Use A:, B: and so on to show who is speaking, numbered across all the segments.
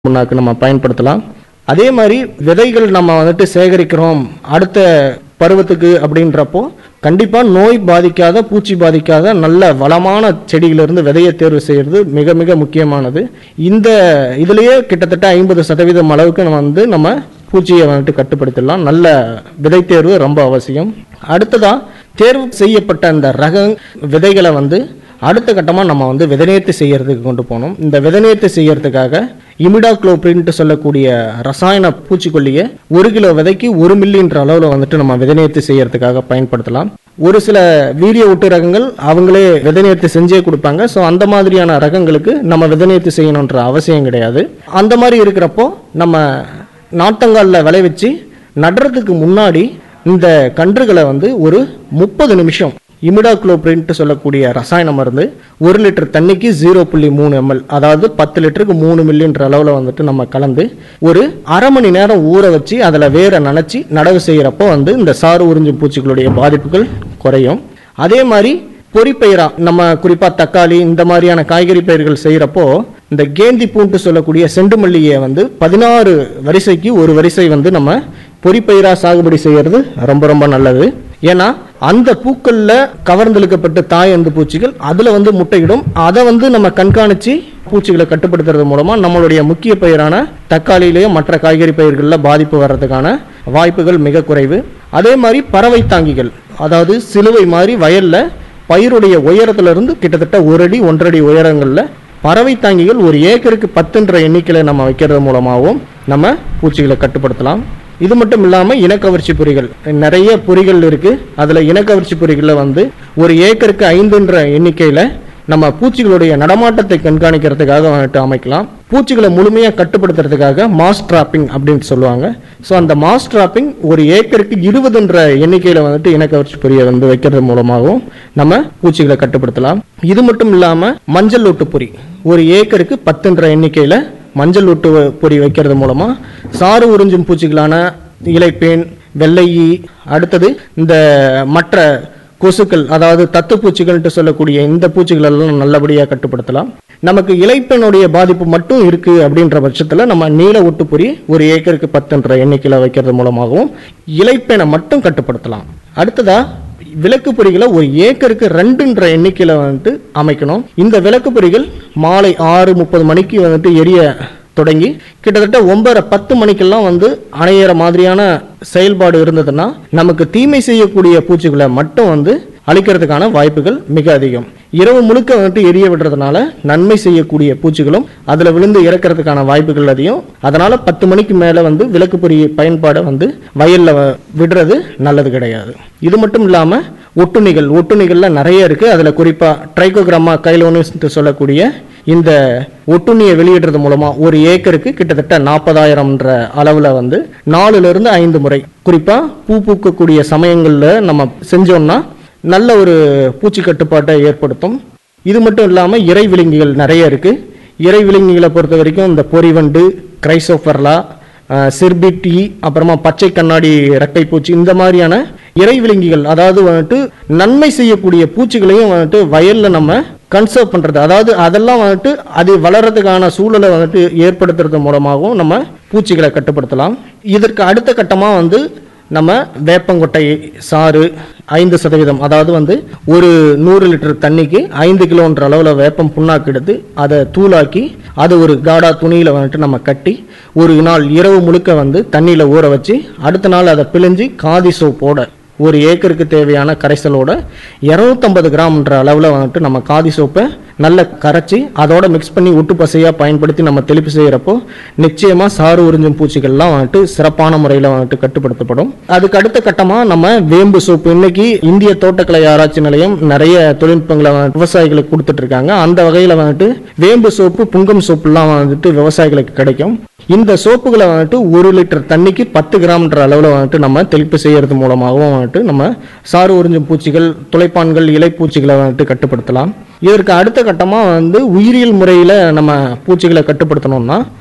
A: புண்ணாக்கு நம்ம பயன்படுத்தலாம் அதே மாதிரி விதைகள் நம்ம வந்துட்டு சேகரிக்கிறோம் அடுத்த பருவத்துக்கு அப்படின்றப்போ கண்டிப்பா நோய் பாதிக்காத பூச்சி பாதிக்காத நல்ல வளமான செடியிலிருந்து விதையை தேர்வு செய்யறது மிக மிக முக்கியமானது இந்த இதுலயே கிட்டத்தட்ட ஐம்பது சதவீதம் அளவுக்கு நம்ம வந்து நம்ம பூச்சியை வந்துட்டு கட்டுப்படுத்திடலாம் நல்ல விதை தேர்வு ரொம்ப அவசியம் அடுத்ததா தேர்வு செய்யப்பட்ட அந்த ரக விதைகளை வந்து அடுத்த கட்டமாக நம்ம வந்து விதநேர்த்தி செய்யறதுக்கு கொண்டு போனோம் இந்த விதநேர்த்தி செய்யறதுக்காக இமிடாக்ளோப்ரின்ட்டு சொல்லக்கூடிய ரசாயன பூச்சிக்கொல்லியை ஒரு கிலோ விதைக்கு ஒரு மில்லின்ற அளவில் வந்துட்டு நம்ம விதநேர்த்தி செய்யறதுக்காக பயன்படுத்தலாம் ஒரு சில வீரிய ஒட்டு ரகங்கள் அவங்களே விதநேர்த்தி செஞ்சே கொடுப்பாங்க ஸோ அந்த மாதிரியான ரகங்களுக்கு நம்ம விதநேர்த்தி செய்யணுன்ற அவசியம் கிடையாது அந்த மாதிரி இருக்கிறப்போ நம்ம நாட்டங்காலில் விளைவிச்சு நடுறதுக்கு முன்னாடி இந்த கன்றுகளை வந்து ஒரு முப்பது நிமிஷம் இமிடாக்ளோப்ரின்ட்டு சொல்லக்கூடிய ரசாயன மருந்து ஒரு லிட்டர் தண்ணிக்கு ஜீரோ புள்ளி மூணு எம்எல் அதாவது பத்து லிட்டருக்கு மூணு மில்லின்ற அளவில் வந்துட்டு நம்ம கலந்து ஒரு அரை மணி நேரம் ஊற வச்சு அதில் வேற நனைச்சி நடவு செய்கிறப்போ வந்து இந்த சாறு உறிஞ்சும் பூச்சிகளுடைய பாதிப்புகள் குறையும் அதே மாதிரி பொறிப்பயிரா நம்ம குறிப்பா தக்காளி இந்த மாதிரியான காய்கறி பயிர்கள் செய்யறப்போ இந்த கேந்தி பூண்டு சொல்லக்கூடிய செண்டுமல்லியை வந்து பதினாறு வரிசைக்கு ஒரு வரிசை வந்து நம்ம பொறிப்பயிரா சாகுபடி செய்யறது ரொம்ப ரொம்ப நல்லது ஏன்னா அந்த பூக்கள்ல கவர்ந்தெழுக்கப்பட்ட தாய் அந்த பூச்சிகள் அதுல வந்து முட்டையிடும் அதை வந்து நம்ம கண்காணிச்சு பூச்சிகளை கட்டுப்படுத்துறது மூலமா நம்மளுடைய முக்கிய பயிரான தக்காளியிலேயும் மற்ற காய்கறி பயிர்களில் பாதிப்பு வர்றதுக்கான வாய்ப்புகள் மிக குறைவு அதே மாதிரி பறவை தாங்கிகள் அதாவது சிலுவை மாதிரி வயல்ல பயிருடைய உயரத்துல இருந்து கிட்டத்தட்ட ஒரு அடி ஒன்றரை அடி உயரங்கள்ல பறவை தாங்கிகள் ஒரு ஏக்கருக்கு பத்துன்ற எண்ணிக்கையில நம்ம வைக்கிறது மூலமாகவும் நம்ம பூச்சிகளை கட்டுப்படுத்தலாம் இது மட்டும் இல்லாம இனக்கவர்ச்சி பொறிகள் நிறைய பொறிகள் இருக்கு அதுல இனக்கவர்ச்சி பொறிகளில் வந்து ஒரு ஏக்கருக்கு ஐந்துன்ற எண்ணிக்கையில நம்ம பூச்சிகளுடைய நடமாட்டத்தை கண்காணிக்கிறதுக்காக வந்துட்டு அமைக்கலாம் பூச்சிகளை முழுமையாக கட்டுப்படுத்துறதுக்காக மாஸ் ட்ராப்பிங் அப்படின்னு சொல்லுவாங்க ஸோ அந்த மாஸ் ட்ராப்பிங் ஒரு ஏக்கருக்கு இருபதுன்ற எண்ணிக்கையில் வந்துட்டு இனக்கவர்ச்சி பொறியை வந்து வைக்கிறது மூலமாகவும் நம்ம பூச்சிகளை கட்டுப்படுத்தலாம் இது மட்டும் இல்லாமல் மஞ்சள் ஒட்டு பொறி ஒரு ஏக்கருக்கு பத்துன்ற எண்ணிக்கையில் மஞ்சள் ஒட்டு பொறி வைக்கிறது மூலமாக சாறு உறிஞ்சும் பூச்சிகளான இலைப்பேன் வெள்ளை ஈ அடுத்தது இந்த மற்ற கொசுக்கள் அதாவது தத்து பூச்சிகள்ட்டு சொல்லக்கூடிய இந்த பூச்சிகள் எல்லாம் நல்லபடியாக கட்டுப்படுத்தலாம் நமக்கு இலைப்பெண்ணுடைய பாதிப்பு மட்டும் இருக்கு அப்படின்ற பட்சத்தில் நம்ம நீல ஒட்டுப்பொறி ஒரு ஏக்கருக்கு பத்துன்ற எண்ணிக்கையில் வைக்கிறது மூலமாகவும் இலைப்பெண்ணை மட்டும் கட்டுப்படுத்தலாம் அடுத்ததா விளக்கு பொறிகளை ஒரு ஏக்கருக்கு ரெண்டுன்ற எண்ணிக்கையில் வந்துட்டு அமைக்கணும் இந்த விளக்கு பொறிகள் மாலை ஆறு முப்பது மணிக்கு வந்துட்டு எரிய தொடங்கி கிட்டத்தட்ட ஒன்பதரை பத்து மணிக்கெல்லாம் வந்து அணையிற மாதிரியான செயல்பாடு இருந்ததுன்னா நமக்கு தீமை செய்யக்கூடிய பூச்சிகளை மட்டும் வந்து அழிக்கிறதுக்கான வாய்ப்புகள் மிக அதிகம் இரவு முழுக்க வந்துட்டு எரிய விடுறதுனால நன்மை செய்யக்கூடிய பூச்சிகளும் அதுல விழுந்து இறக்கிறதுக்கான வாய்ப்புகள் அதிகம் அதனால பத்து மணிக்கு மேல வந்து விளக்கு பொறி பயன்பாடை வந்து வயல்ல வ- விடுறது நல்லது கிடையாது இது மட்டும் இல்லாம ஒட்டுண்ணிகள் ஒட்டுண்ணிகள்ல நிறைய இருக்கு அதுல குறிப்பா ட்ரைகோகிராமா கைலோனிஸ் சொல்லக்கூடிய இந்த ஒட்டுண்ணியை வெளியிடுறது மூலமா ஒரு ஏக்கருக்கு கிட்டத்தட்ட நாற்பதாயிரம்ன்ற அளவுல வந்து நாலுல இருந்து ஐந்து முறை குறிப்பா பூ பூக்கக்கூடிய சமயங்கள்ல நம்ம செஞ்சோம்னா நல்ல ஒரு பூச்சி கட்டுப்பாட்டை ஏற்படுத்தும் இது மட்டும் இல்லாம இறை விலங்கிகள் நிறைய இருக்கு இறை விலங்கிகளை பொறுத்த வரைக்கும் இந்த பொறிவண்டு கிரைசோஃபர்லா சிர்பிட்டி அப்புறமா பச்சை கண்ணாடி ரெட்டை பூச்சி இந்த மாதிரியான இறை விலங்கிகள் அதாவது வந்துட்டு நன்மை செய்யக்கூடிய பூச்சிகளையும் வந்துட்டு வயல்ல நம்ம கன்சர்வ் பண்றது அதாவது அதெல்லாம் வந்துட்டு அது வளர்றதுக்கான சூழலை வந்துட்டு ஏற்படுத்துறது மூலமாகவும் நம்ம பூச்சிகளை கட்டுப்படுத்தலாம் இதற்கு அடுத்த கட்டமா வந்து நம்ம வேப்பங்கொட்டை சாறு ஐந்து சதவீதம் அதாவது வந்து ஒரு நூறு லிட்டர் தண்ணிக்கு ஐந்து கிலோன்ற அளவில் வேப்பம் புண்ணாக்கு எடுத்து அதை தூளாக்கி அதை ஒரு காடா துணியில் வந்துட்டு நம்ம கட்டி ஒரு நாள் இரவு முழுக்க வந்து தண்ணியில் ஊற வச்சு அடுத்த நாள் அதை பிழிஞ்சு காதி சோப்போட ஒரு ஏக்கருக்கு தேவையான கரைசலோட இரநூத்தம்பது கிராம்ன்ற அளவில் வந்துட்டு நம்ம காதி சோப்பை நல்லா கரைச்சி அதோட மிக்ஸ் பண்ணி ஒட்டு பசையாக பயன்படுத்தி நம்ம தெளிப்பு செய்கிறப்போ நிச்சயமாக சாறு உறிஞ்சும் பூச்சிகள்லாம் வந்துட்டு சிறப்பான முறையில் வந்துட்டு கட்டுப்படுத்தப்படும் அதுக்கு அடுத்த கட்டமாக நம்ம வேம்பு சோப்பு இன்னைக்கு இந்திய தோட்டக்கலை ஆராய்ச்சி நிலையம் நிறைய தொழில்நுட்பங்களை வந்து விவசாயிகளுக்கு கொடுத்துட்டு இருக்காங்க அந்த வகையில் வந்துட்டு வேம்பு சோப்பு புங்கம் சோப்புலாம் வந்துட்டு விவசாயிகளுக்கு கிடைக்கும் இந்த சோப்புகளை வந்துட்டு ஒரு லிட்டர் தண்ணிக்கு பத்து கிராம்ன்ற அளவில் வந்துட்டு நம்ம தெளிப்பு செய்யறது மூலமாகவும் வந்துட்டு நம்ம சாறு உறிஞ்சும் பூச்சிகள் துளைப்பான்கள் இலைப்பூச்சிகளை வந்துட்டு கட்டுப்படுத்தலாம் இதற்கு அடுத்த கட்டமாக வந்து உயிரியல் முறையில் நம்ம பூச்சிகளை கட்டுப்படுத்தணும்னா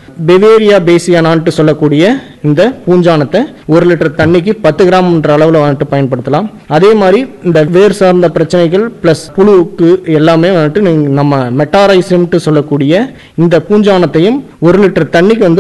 A: பெவேரியா பேசியானான்ட்டு சொல்லக்கூடிய இந்த பூஞ்சானத்தை ஒரு லிட்டர் தண்ணிக்கு பத்து கிராம்ன்ற அளவில் வந்துட்டு பயன்படுத்தலாம் அதே மாதிரி இந்த வேர் சார்ந்த பிரச்சனைகள் ப்ளஸ் புழுவுக்கு எல்லாமே வந்துட்டு நீங்க நம்ம மெட்டாரைசிம்ட்டு சொல்லக்கூடிய இந்த பூஞ்சானத்தையும் ஒரு லிட்டர் தண்ணிக்கு வந்து